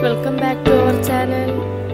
Welcome back to our channel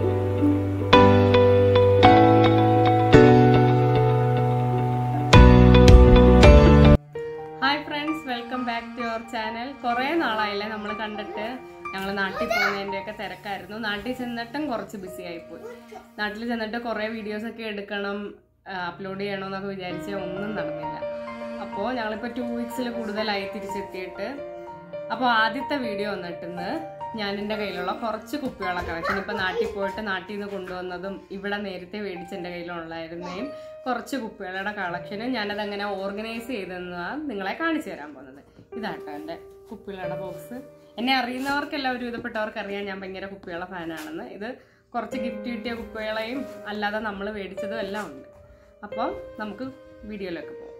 hi friends welcome back to our channel കുറേ നാളായില്ലേ നമ്മൾ കണ്ടിട്ട് ഞങ്ങൾ നാട്ടിൽ പോകുന്നതിൻ്റെയൊക്കെ തിരക്കായിരുന്നു നാട്ടിൽ ചെന്നിട്ടും കുറച്ച് ബിസി ആയിപ്പോയി നാട്ടിൽ ചെന്നിട്ട് കുറേ വീഡിയോസൊക്കെ എടുക്കണം അപ്ലോഡ് ചെയ്യണമെന്നൊക്കെ വിചാരിച്ച ഒന്നും നടന്നില്ല അപ്പോൾ ഞങ്ങളിപ്പോൾ ടു വീക്സിൽ കൂടുതലായി തിരിച്ചെത്തിയിട്ട് അപ്പോൾ ആദ്യത്തെ വീഡിയോ വന്നിട്ടിന്ന് ഞാൻ എൻ്റെ കയ്യിലുള്ള കുറച്ച് കുപ്പികളെ കളക്ഷൻ ഇപ്പം നാട്ടിൽ പോയിട്ട് നാട്ടിൽ നിന്ന് കൊണ്ടുവന്നതും ഇവിടെ നേരത്തെ മേടിച്ച് എൻ്റെ കയ്യിലുള്ളായിരുന്നേയും കുറച്ച് കുപ്പികളുടെ കളക്ഷനും ഞാനത് അങ്ങനെ ഓർഗനൈസ് ചെയ്തെന്നാണ് നിങ്ങളെ കാണിച്ചു തരാൻ പോകുന്നത് ഇതാട്ടോ എൻ്റെ കുപ്പികളുടെ ബോക്സ് എന്നെ അറിയുന്നവർക്കെല്ലാം ഒരു വിധപ്പെട്ടവർക്ക് അറിയാം ഞാൻ ഭയങ്കര കുപ്പികളുടെ ഫാനാണെന്ന് ഇത് കുറച്ച് ഗിഫ്റ്റ് കിട്ടിയ കുപ്പികളെയും അല്ലാതെ നമ്മൾ മേടിച്ചതും എല്ലാം ഉണ്ട് അപ്പോൾ നമുക്ക് വീഡിയോയിലേക്ക് പോകാം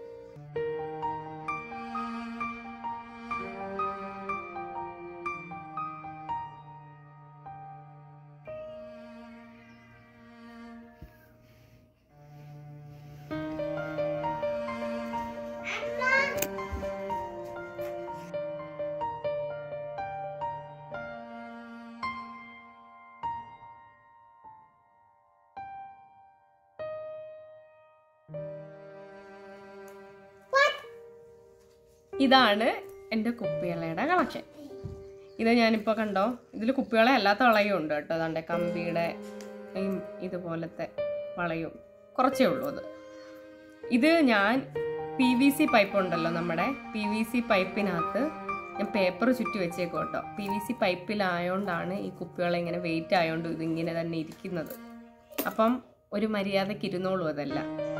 ഇതാണ് എൻ്റെ കുപ്പികളയുടെ കളക്ഷൻ ഇത് ഞാനിപ്പോൾ കണ്ടോ ഇതിൽ കുപ്പികളെ അല്ലാത്ത വളയും ഉണ്ട് കേട്ടോ അതാണ്ട് കമ്പിയുടെ ഈ ഇതുപോലത്തെ വളയും കുറച്ചേ ഉള്ളൂ അത് ഇത് ഞാൻ പി വി സി പൈപ്പ് ഉണ്ടല്ലോ നമ്മുടെ പി വി സി പൈപ്പിനകത്ത് ഞാൻ പേപ്പർ ചുറ്റി വെച്ചേക്കും കേട്ടോ പി വി സി പൈപ്പിലായോണ്ടാണ് ഈ കുപ്പികളെ ഇങ്ങനെ വെയിറ്റ് ആയതുകൊണ്ട് ഇതിങ്ങനെ തന്നെ ഇരിക്കുന്നത് അപ്പം ഒരു മര്യാദയ്ക്ക് ഇരുന്നോളൂ അതല്ല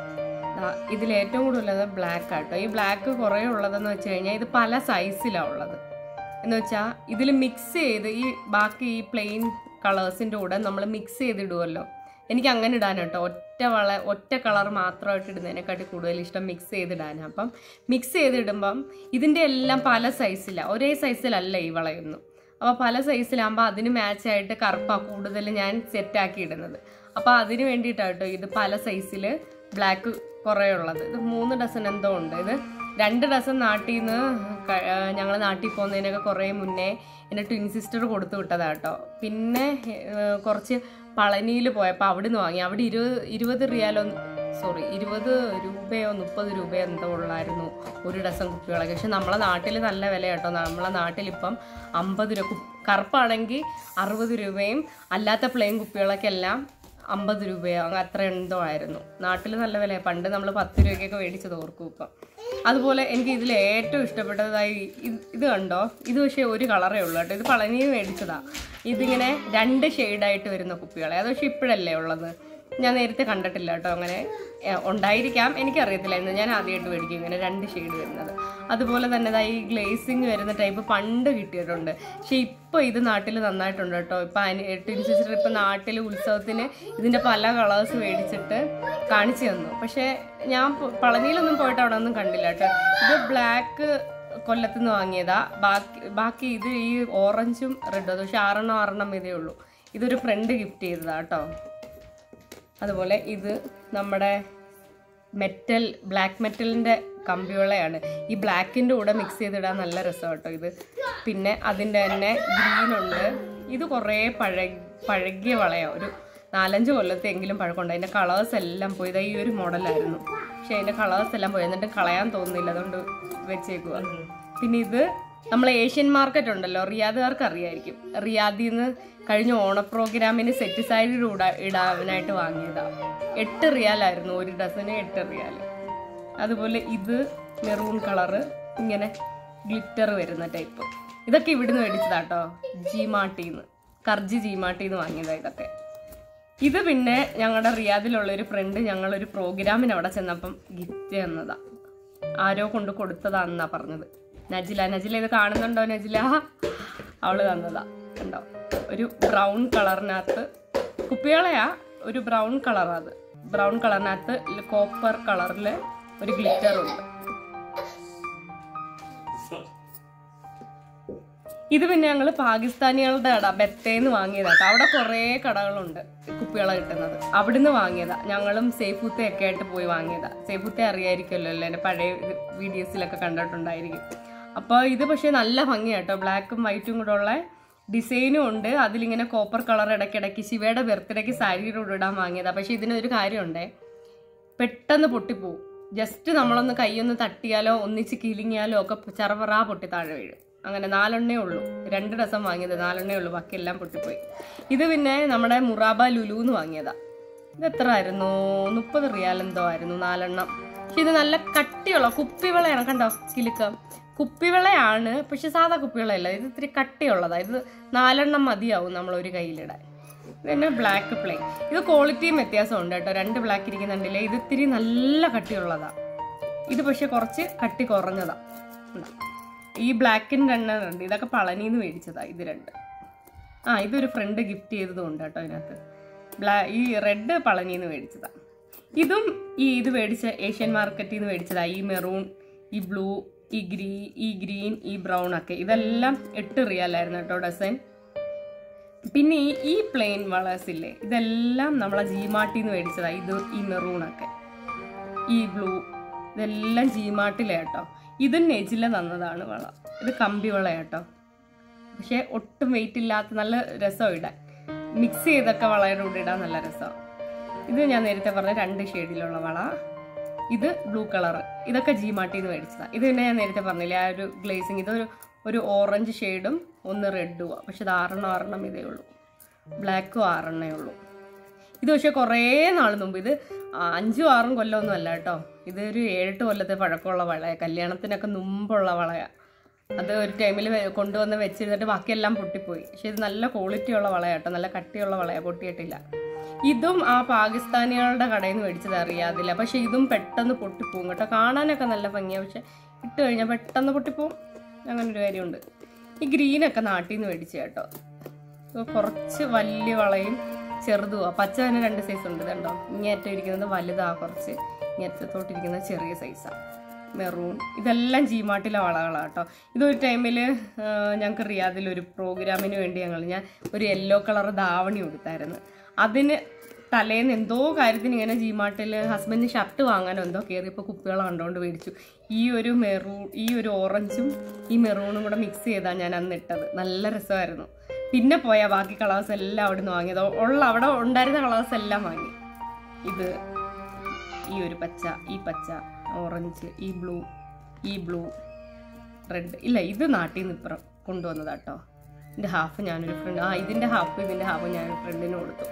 ഇതിൽ ഏറ്റവും കൂടുതലുള്ളത് ബ്ലാക്ക് ആട്ടോ ഈ ബ്ലാക്ക് കുറേ ഉള്ളതെന്ന് വെച്ച് കഴിഞ്ഞാൽ ഇത് പല സൈസിലാണ് ഉള്ളത് എന്ന് വെച്ചാൽ ഇതിൽ മിക്സ് ചെയ്ത് ഈ ബാക്കി ഈ പ്ലെയിൻ കളേഴ്സിൻ്റെ കൂടെ നമ്മൾ മിക്സ് ചെയ്തിടുമല്ലോ എനിക്ക് അങ്ങനെ ഇടാൻ കേട്ടോ ഒറ്റ വള ഒറ്റ കളർ മാത്രമായിട്ട് ഇടുന്നതിനെക്കാട്ടി കൂടുതൽ ഇഷ്ടം മിക്സ് ചെയ്തിടാനാണ് അപ്പം മിക്സ് ചെയ്തിടുമ്പം ഇതിൻ്റെ എല്ലാം പല സൈസിലാണ് ഒരേ സൈസിലല്ല ഈ വളയൊന്നും അപ്പോൾ പല സൈസിലാകുമ്പോൾ അതിന് മാച്ചായിട്ട് കറുപ്പാണ് കൂടുതൽ ഞാൻ സെറ്റാക്കി ഇടുന്നത് അപ്പോൾ അതിന് വേണ്ടിയിട്ടാണ് കേട്ടോ ഇത് പല സൈസിൽ ബ്ലാക്ക് കുറേ ഉള്ളത് ഇത് മൂന്ന് ഡസൻ എന്തോ ഉണ്ട് ഇത് രണ്ട് ഡസൻ നാട്ടിൽ നിന്ന് ഞങ്ങൾ നാട്ടിൽ പോകുന്നതിനൊക്കെ കുറേ മുന്നേ എൻ്റെ ട്വിൻ സിസ്റ്റർ കൊടുത്തു വിട്ടതാട്ടോ പിന്നെ ഏഹ്, കുറച്ച് പളനിയിൽ പോയപ്പോൾ അവിടെ നിന്ന് വാങ്ങി അവിടെ ഇരുപത് ഇരുപത് റിയാലോ സോറി ഇരുപത് രൂപയോ മുപ്പത് രൂപയോ എന്തോ ഉള്ളായിരുന്നു ഒരു ഡസൻ കുപ്പികളൊക്കെ പക്ഷെ നമ്മളെ നാട്ടിൽ നല്ല വില കേട്ടോ നമ്മളെ നാട്ടിലിപ്പം അമ്പത് രൂപ കു- കറുപ്പാണെങ്കിൽ അറുപത് രൂപയും അല്ലാത്ത പ്ലെയിൻ കുപ്പികളൊക്കെ എല്ലാം അമ്പത് രൂപയോ അങ്ങ് അത്ര എന്തോ ആയിരുന്നു നാട്ടിൽ നല്ല വില പണ്ട് നമ്മൾ പത്ത് രൂപയ്ക്കൊക്കെ മേടിച്ചത് ഓർക്കും ഇപ്പം അതുപോലെ എനിക്ക് ഇതിൽ ഏറ്റവും ഇഷ്ടപ്പെട്ടതായി ഇത് ഇത് കണ്ടോ ഇത് പക്ഷേ ഒരു കളറേ ഉള്ളൂ കേട്ടോ ഇത് പളനിയിൽ മേടിച്ചതാ ഇതിങ്ങനെ രണ്ട് ഷെയ്ഡായിട്ട് വരുന്ന കുപ്പികളെ അത് പക്ഷേ ഇപ്പോഴല്ലേ ഉള്ളത് ഞാൻ നേരത്തെ കണ്ടിട്ടില്ല കേട്ടോ അങ്ങനെ ഏ, ഉണ്ടായിരിക്കാം എനിക്കറിയത്തില്ലായിരുന്നു ഞാൻ ആദ്യമായിട്ട് മേടിക്കും ഇങ്ങനെ രണ്ട് ഷെയ്ഡ് വരുന്നത് അതുപോലെ തന്നെ ദാ ഈ ഗ്ലേസിങ് വരുന്ന ടൈപ്പ് പണ്ട് കിട്ടിയിട്ടുണ്ട് പക്ഷെ ഇപ്പോൾ ഇത് നാട്ടിൽ നന്നായിട്ടുണ്ട് കേട്ടോ ഇപ്പം അനി ട്വിൻ സിസ്റ്റർ ഇപ്പം നാട്ടിൽ ഉത്സവത്തിന് ഇതിൻ്റെ പല കളേഴ്സ് മേടിച്ചിട്ട് കാണിച്ചു തന്നു പക്ഷേ ഞാൻ പ- പളനിയിലൊന്നും പോയിട്ട് അവിടെ ഒന്നും കണ്ടില്ല കേട്ടോ ഇത് ബ്ലാക്ക് കൊല്ലത്തുനിന്ന് വാങ്ങിയതാ ബാക്കി ബാക്കി ഇത് ഈ ഓറഞ്ചും റെഡും അത് പക്ഷെ ആറെണ്ണം ആറെണ്ണം ഇതേ ഉള്ളൂ ഇതൊരു ഫ്രണ്ട് ഗിഫ്റ്റ് ചെയ്തതാ കേട്ടോ അതുപോലെ ഇത് നമ്മുടെ മെറ്റൽ ബ്ലാക്ക് മെറ്റലിൻ്റെ കമ്പിവളയാണ് ഈ ബ്ലാക്കിൻ്റെ കൂടെ മിക്സ് ചെയ്തിടാൻ നല്ല രസം കേട്ടോ ഇത് പിന്നെ അതിൻ്റെ തന്നെ ഗ്രീനുണ്ട് ഇത് കുറേ പഴ പഴകിയ വളയാണ് ഒരു നാലഞ്ച് കൊല്ലത്തെങ്കിലും പഴക്കമുണ്ട് അതിൻ്റെ കളേഴ്സ് എല്ലാം പോയി ഇതാ ഈ ഒരു മോഡലായിരുന്നു പക്ഷേ അതിൻ്റെ കളേഴ്സ് എല്ലാം പോയി എന്നിട്ട് കളയാൻ തോന്നുന്നില്ല അതുകൊണ്ട് വെച്ചേക്കുക പിന്നെ ഇത് നമ്മൾ ഏഷ്യൻ മാർക്കറ്റ് ഉണ്ടല്ലോ റിയാദുകാർക്ക് അറിയായിരിക്കും റിയാദിൽ നിന്ന് കഴിഞ്ഞ ഓണ പ്രോഗ്രാമിന് സെറ്റ് സാരിയുടെ കൂടെ ഇടാനായിട്ട് വാങ്ങിയതാ എട്ട് റിയാലായിരുന്നു ഒരു ഡസന് എട്ട് റിയാൽ അതുപോലെ ഇത് മെറൂൺ കളറ് ഇങ്ങനെ ഗ്ലിറ്റർ വരുന്ന ടൈപ്പ് ഇതൊക്കെ ഇവിടുന്ന് മേടിച്ചതാട്ടോ ജി മാട്ടിന്ന് കർജി ജി മാട്ടിന്ന് വാങ്ങിയതാ ഇതൊക്കെ ഇത് പിന്നെ ഞങ്ങളുടെ റിയാദിലുള്ള ഒരു ഫ്രണ്ട് ഞങ്ങളൊരു പ്രോഗ്രാമിന് അവിടെ ചെന്നപ്പം ഗിഫ്റ്റ് തന്നതാ ആരോ കൊണ്ട് കൊടുത്തതാന്നാ പറഞ്ഞത് നജില നജില ഇത് കാണുന്നുണ്ടോ നജില അവള് തന്നതാ കണ്ടോ ഒരു ബ്രൗൺ കളറിനകത്ത് കുപ്പികളെയാ ഒരു ബ്രൗൺ കളറാ അത് ബ്രൗൺ കളറിനകത്ത് കോപ്പർ കളറിൽ ഒരു ഗ്ലിറ്റർ ഉണ്ട് ഇത് പിന്നെ ഞങ്ങൾ പാകിസ്ഥാനികളുടെ കട ബത്തേന്ന് വാങ്ങിയതാട്ടോ അവിടെ കുറേ കടകളുണ്ട് കുപ്പികളെ കിട്ടുന്നത് അവിടുന്ന് വാങ്ങിയതാ ഞങ്ങളും സേഫുത്തെ ഒക്കെ ആയിട്ട് പോയി വാങ്ങിയതാ സേഫുത്തെ അറിയായിരിക്കുമല്ലോ അല്ലേ എൻ്റെ പഴയ വീഡിയോസിലൊക്കെ കണ്ടിട്ടുണ്ടായിരിക്കും അപ്പോൾ ഇത് പക്ഷേ നല്ല ഭംഗിയാട്ടോ ബ്ലാക്കും വൈറ്റും കൂടെ ഉള്ള ഡിസൈനും ഉണ്ട് അതിലിങ്ങനെ കോപ്പർ കളർ ഇടയ്ക്കിടയ്ക്ക് ശിവയുടെ ബർത്ത്ഡേക്ക് സാരിയുടെ കൂടെ ഇടാൻ വാങ്ങിയതാണ് പക്ഷേ ഇതിനൊരു കാര്യമുണ്ടേ പെട്ടെന്ന് പൊട്ടിപ്പോവും ജസ്റ്റ് നമ്മളൊന്ന് കൈയൊന്ന് തട്ടിയാലോ ഒന്നിച്ച് കിലിങ്ങിയാലോ ഒക്കെ ചെറവറാ പൊട്ടി താഴെ വീഴും അങ്ങനെ നാലെണ്ണേ ഉള്ളൂ രണ്ട് ഡസം വാങ്ങിയത് നാലെണ്ണേ ഉള്ളൂ ബാക്കി എല്ലാം പൊട്ടിപ്പോയി ഇത് പിന്നെ നമ്മുടെ മുറാബ ലുലുന്ന് വാങ്ങിയതാ ഇത് എത്ര ആയിരുന്നു മുപ്പത് റിയാൽ എന്തോ ആയിരുന്നു നാലെണ്ണം പക്ഷെ ഇത് നല്ല കട്ടിയുള്ള കുപ്പിവളയാണ് കണ്ടോ കിലുക്കം കുപ്പിവളയാണ് പക്ഷെ സാധാ കുപ്പിവളയല്ല ഇത് ഇത്തിരി കട്ടിയുള്ളതാ ഇത് നാലെണ്ണം മതിയാവും നമ്മൾ ഒരു കയ്യിലിടാൻ പിന്നെ ബ്ലാക്ക് പ്ലെയിൻ ഇത് ക്വാളിറ്റിയും വ്യത്യാസമുണ്ട് കേട്ടോ രണ്ട് ബ്ലാക്ക് ഇരിക്കുന്നുണ്ടല്ലേ ഇത് ഇത്തിരി നല്ല കട്ടിയുള്ളതാ ഇത് പക്ഷെ കുറച്ച് കട്ടി കുറഞ്ഞതാ ഉണ്ടോ? ഈ ബ്ലാക്കിന് രണ്ടെണ്ണമുണ്ട് ഇതൊക്കെ പളനിന്ന് മേടിച്ചതാ ഇത് രണ്ട് ആ ഇതൊരു ഫ്രണ്ട് ഗിഫ്റ്റ് ചെയ്തതുണ്ട് കേട്ടോ ഇതിനകത്ത് ബ്ലാ ഈ റെഡ് പളനിന്ന് മേടിച്ചതാ ഇതും ഈ ഇത് മേടിച്ച ഏഷ്യൻ മാർക്കറ്റിൽ നിന്ന് മേടിച്ചതാ ഈ മെറൂൺ ഈ ബ്ലൂ ഈ ഗ്രീ ഈ ഗ്രീൻ ഈ ബ്രൗൺ ഒക്കെ ഇതെല്ലാം എട്ട് റിയാലായിരുന്നു കേട്ടോ ഡസൻ പിന്നെ ഈ ഈ പ്ലെയിൻ വളേഴ്സ് ഇല്ലേ ഇതെല്ലാം നമ്മളെ ജീമാട്ടിന്ന് മേടിച്ചതാ ഇത് ഈ മെറൂണൊക്കെ ഈ ബ്ലൂ ഇതെല്ലാം ജീമാട്ടിലെ കേട്ടോ ഇത് നെജില തന്നതാണ് വള ഇത് കമ്പി വള കേട്ടോ പക്ഷെ ഒട്ടും വെയിറ്റ് ഇല്ലാത്ത നല്ല രസം ഇടാൻ മിക്സ് ചെയ്തൊക്കെ വളയുടെ കൂടെ ഇടാൻ നല്ല രസമാണ് ഇത് ഞാൻ നേരത്തെ പറഞ്ഞ രണ്ട് ഷെയ്ഡിലുള്ള വള ഇത് ബ്ലൂ കളർ ഇതൊക്കെ ജീമാട്ടിന്ന് മേടിച്ചതാണ് ഇത് പിന്നെ ഞാൻ നേരത്തെ പറഞ്ഞില്ലേ ആ ഒരു ഗ്ലേസിങ് ഇതൊരു ഒരു ഓറഞ്ച് ഷെയ്ഡും ഒന്ന് റെഡുമാണ് പക്ഷെ ഇത് ആറെണ്ണം ആറെണ്ണം ഇതേ ഉള്ളൂ ബ്ലാക്കും ആറെണ്ണേ ഉള്ളൂ ഇത് പക്ഷെ കുറേ നാൾ മുമ്പ് ഇത് അഞ്ചും ആറും കൊല്ലമൊന്നും അല്ല കേട്ടോ ഇതൊരു ഏഴെട്ട് കൊല്ലത്തെ പഴക്കമുള്ള വളയാണ് കല്യാണത്തിനൊക്കെ മുമ്പുള്ള വളയാണ് അത് ഒരു ടൈമിൽ കൊണ്ടുവന്ന് വെച്ചിരുന്നിട്ട് ബാക്കിയെല്ലാം പൊട്ടിപ്പോയി പക്ഷെ ഇത് നല്ല ക്വാളിറ്റി ഉള്ള വളയാട്ടോ നല്ല കട്ടിയുള്ള വളയാണ് പൊട്ടിയിട്ടില്ല ഇതും ആ പാകിസ്ഥാനികളുടെ കടയിൽ നിന്ന് മേടിച്ചത് അറിയാതില്ല പക്ഷെ ഇതും പെട്ടെന്ന് പൊട്ടിപ്പോവും കേട്ടോ കാണാനൊക്കെ നല്ല ഭംഗിയാണ് പക്ഷെ ഇട്ട് കഴിഞ്ഞാൽ പെട്ടെന്ന് പൊട്ടിപ്പോവും അങ്ങനെ ഒരു കാര്യമുണ്ട് ഈ ഗ്രീനൊക്കെ നാട്ടിൽ നിന്ന് മേടിച്ച കേട്ടോ ഇത് കുറച്ച് വലിയ വളയും ചെറുതുമാ പച്ച തന്നെ രണ്ട് സൈസ് ഉണ്ട് കണ്ടോ ഇങ്ങേറ്റം ഇരിക്കുന്നത് വലുതാ കുറച്ച് ഇങ്ങേറ്റത്തോട്ടിരിക്കുന്നത് ചെറിയ സൈസാണ് മെറൂൺ ഇതെല്ലാം ജീമാട്ടിലെ വളകളാണ് കേട്ടോ ഇതൊരു ടൈമിൽ ഞങ്ങൾക്ക് റിയാദിൽ ഒരു പ്രോഗ്രാമിന് വേണ്ടി ഞങ്ങൾ ഞാൻ ഒരു യെല്ലോ കളർ ധാവണി കൊടുത്തായിരുന്നു അതിന് തലേന്ന് എന്തോ കാര്യത്തിന് ഇങ്ങനെ ജീമാട്ടിൽ ഹസ്ബൻഡിന് ഷർട്ട് വാങ്ങാനോ എന്തോ കയറിയപ്പോൾ കുപ്പികളെ കണ്ടുകൊണ്ട് മേടിച്ചു ഈ ഒരു മെറൂൺ ഈ ഒരു ഓറഞ്ചും ഈ മെറൂണും കൂടെ മിക്സ് ചെയ്താണ് ഞാൻ അന്ന് ഇട്ടത് നല്ല രസമായിരുന്നു പിന്നെ പോയാൽ ബാക്കി കളേഴ്സ് എല്ലാം അവിടെ നിന്ന് വാങ്ങിയത് ഉള്ള അവിടെ ഉണ്ടായിരുന്ന കളേഴ്സ് എല്ലാം വാങ്ങി ഇത് ഈ ഒരു പച്ച ഈ പച്ച ഓറഞ്ച് ഈ ബ്ലൂ ഈ ബ്ലൂ റെഡ് ഇല്ല ഇത് നാട്ടിൽ നിന്ന് ഇപ്പുറം കൊണ്ടുവന്നതാട്ടോ ഇതിൻ്റെ ഹാഫ് ഞാനൊരു ഫ്രണ്ട് ആ ഇതിൻ്റെ ഹാഫ് ഇതിൻ്റെ ഹാഫ് ഞാനൊരു ഫ്രണ്ടിന് കൊടുത്തു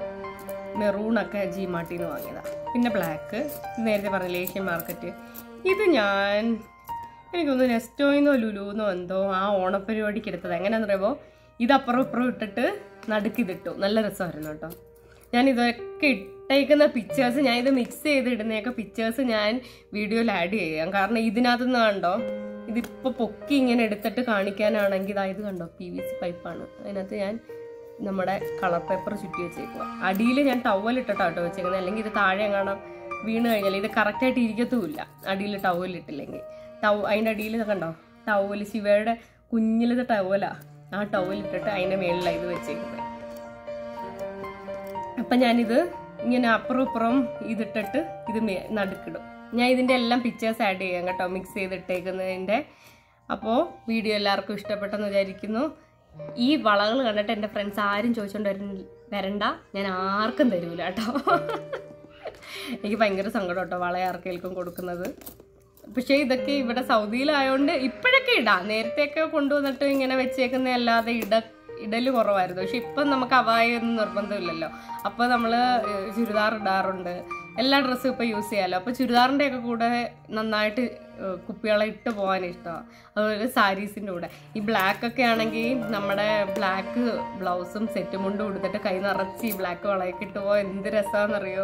മെറൂണൊക്കെ ജി മാട്ടിൽ നിന്ന് വാങ്ങിയതാ പിന്നെ ബ്ലാക്ക് നേരത്തെ പറഞ്ഞില്ല ഏഷ്യൻ മാർക്കറ്റ് ഇത് ഞാൻ എനിക്കൊന്ന് നെസ്റ്റോയിന്നോ ലുലുന്നോ എന്തോ ആ ഓണപ്പരിപാടിക്ക് എടുത്തത് എങ്ങനെയാണെന്ന് പറയുമ്പോൾ ഇത് അപ്പുറം ഇപ്പുറം ഇട്ടിട്ട് നടുക്ക് ഇതിട്ടു നല്ല രസമായിരുന്നു കേട്ടോ ഞാൻ ഇതൊക്കെ ഇട്ടേക്കുന്ന പിക്ചേഴ്സ് ഞാൻ ഇത് മിക്സ് ചെയ്ത് ഇടുന്നതൊക്കെ പിക്ചേഴ്സ് ഞാൻ വീഡിയോയിൽ ആഡ് ചെയ്യാം കാരണം ഇതിനകത്ത് നിന്ന് കണ്ടോ ഇതിപ്പോൾ പൊക്കി ഇങ്ങനെ എടുത്തിട്ട് കാണിക്കാനാണെങ്കിൽ ഇതാ ഇത് കണ്ടോ പി വി സി പൈപ്പാണ് അതിനകത്ത് ഞാൻ നമ്മുടെ കളർ പേപ്പർ ചുറ്റി വെച്ചേക്കുക അടിയിൽ ഞാൻ ടവൽ ഇട്ടിട്ടാ കേട്ടോ വെച്ചേക്കുന്നത് അല്ലെങ്കിൽ ഇത് താഴെ എങ്ങാണം വീണ് കഴിഞ്ഞാൽ ഇത് കറക്റ്റായിട്ട് ഇരിക്കത്തുമില്ല അടിയിൽ ടവൽ ഇട്ടില്ലെങ്കിൽ ടൗ അതിൻ്റെ അടിയിൽ കണ്ടോ ടവൽ ശിവയുടെ കുഞ്ഞിലത്തെ ടവലാ ആ ടവൽ ഇട്ടിട്ട് അതിൻ്റെ മേളിലാണ് ഇത് വെച്ചേക്കുന്നത് അപ്പം ഞാനിത് ഇങ്ങനെ അപ്പുറം ഇപ്പുറം ഇതിട്ടിട്ട് ഇത് മേ- നടുക്കിടും ഞാൻ ഇതിൻ്റെ എല്ലാം പിക്ചേഴ്സ് ആഡ് ചെയ്യാം കേട്ടോ മിക്സ് ചെയ്തിട്ടേക്കുന്നതിൻ്റെ അപ്പോൾ വീഡിയോ എല്ലാവർക്കും ഇഷ്ടപ്പെട്ടെന്ന് വിചാരിക്കുന്നു ഈ വളകൾ കണ്ടിട്ട് എൻ്റെ ഫ്രണ്ട്സ് ആരും ചോദിച്ചുകൊണ്ട് വര- വരണ്ട ഞാൻ ആർക്കും തരൂല കേട്ടോ എനിക്ക് ഭയങ്കര സങ്കടം കേട്ടോ വള ആർക്കെങ്കിലും കൊടുക്കുന്നത് പക്ഷേ ഇതൊക്കെ ഇവിടെ സൗദിയിലായതുകൊണ്ട് ഇപ്പോഴൊക്കെ ഇടാം നേരത്തെയൊക്കെ കൊണ്ടുവന്നിട്ട് ഇങ്ങനെ വെച്ചേക്കുന്ന അല്ലാതെ ഇട ഇടല് കുറവായിരുന്നു പക്ഷെ ഇപ്പം നമുക്ക് അവായൊന്നും നിർബന്ധമില്ലല്ലോ അപ്പോൾ നമ്മൾ ചുരിദാർ ഇടാറുണ്ട് എല്ലാ ഡ്രസ്സും ഇപ്പോൾ യൂസ് ചെയ്യാമല്ലോ അപ്പോൾ ചുരിദാറിൻ്റെ ഒക്കെ കൂടെ നന്നായിട്ട് ഏഹ്, കുപ്പികളെ ഇട്ട് പോകാൻ ഇഷ്ടമാണ് അതുപോലെ സാരീസിൻ്റെ കൂടെ ഈ ബ്ലാക്ക് ഒക്കെ ആണെങ്കിൽ നമ്മുടെ ബ്ലാക്ക് ബ്ലൗസും സെറ്റും മുണ്ടും കൊടുത്തിട്ട് കൈ നിറച്ച് ഈ ബ്ലാക്ക് വളയൊക്കെ ഇട്ട് പോകാൻ എന്ത് രസമാണെന്നറിയോ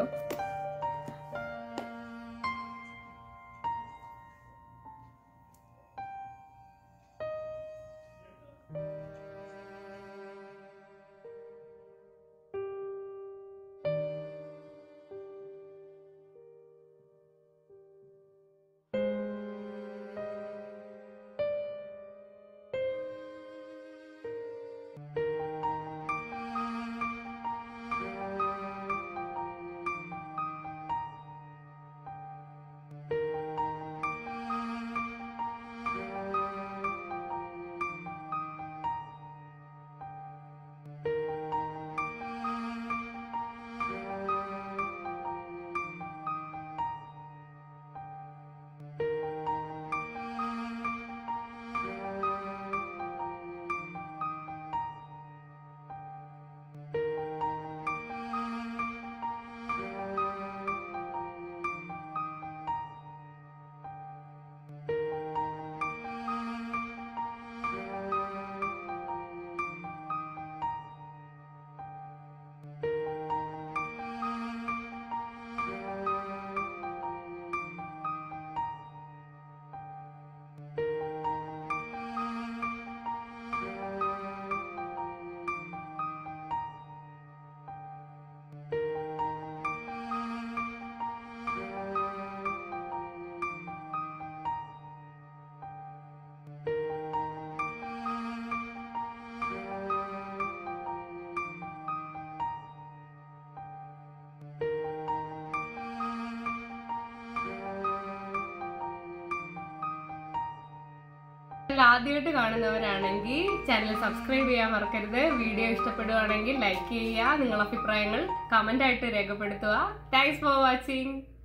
ചാനൽ ആദ്യമായിട്ട് കാണുന്നവരാണെങ്കിൽ ചാനൽ സബ്സ്ക്രൈബ് ചെയ്യാൻ മറക്കരുത് വീഡിയോ ഇഷ്ടപ്പെടുകയാണെങ്കിൽ ലൈക്ക് ചെയ്യുക നിങ്ങളുടെ അഭിപ്രായങ്ങൾ കമന്റ് ആയിട്ട് രേഖപ്പെടുത്തുക താങ്ക്സ് ഫോർ വാച്ചിങ്